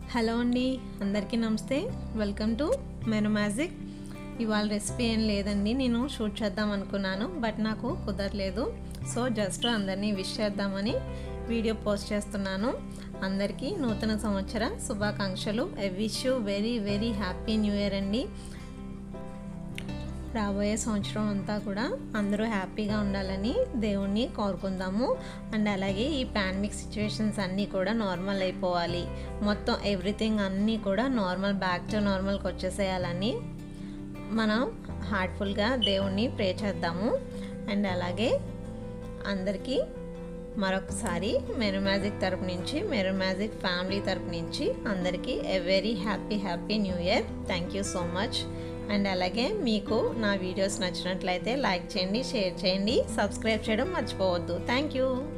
hello అండి అందరికీ నమస్తే వెల్కమ్ టు మెను మ్యాజిక్ ఇవాళ రెసిపీ ఏం లేదండి నేను షూట్ చేద్దాం అనుకున్నాను బట్ నాకు కుదరలేదు సో జస్ట్ అందరినీ విష్ చేద్దామని వీడియో పోస్ట్ చేస్తున్నాను అందరికీ నూతన సంవత్సర శుభాకాంక్షలు I wish you very very happy new year అండి రాబోయే సంవత్సరం అంతా కూడా అందరూ హ్యాపీగా ఉండాలని దేవుణ్ణి కోరుకుందాము అండ్ అలాగే ఈ పాండమిక్ సిచ్యువేషన్స్ అన్నీ కూడా నార్మల్ అయిపోవాలి మొత్తం ఎవ్రీథింగ్ అన్నీ కూడా నార్మల్ బ్యాక్ టు నార్మల్కి వచ్చేసేయాలని మనం హార్ట్ఫుల్గా దేవుణ్ణి ప్రే చేద్దాము అండ్ అలాగే అందరికీ మరొకసారి మెరు మ్యాజిక్ తరపు నుంచి మెరు మ్యాజిక్ ఫ్యామిలీ తరపు నుంచి అందరికీ a very happy happy new year thank you so much and అలాగే మీకు నా వీడియోస్ నచ్చినట్లయితే లైక్ చేయండి షేర్ చేయండి సబ్స్క్రైబ్ చేయడం మర్చిపోవద్దు థ్యాంక్ యూ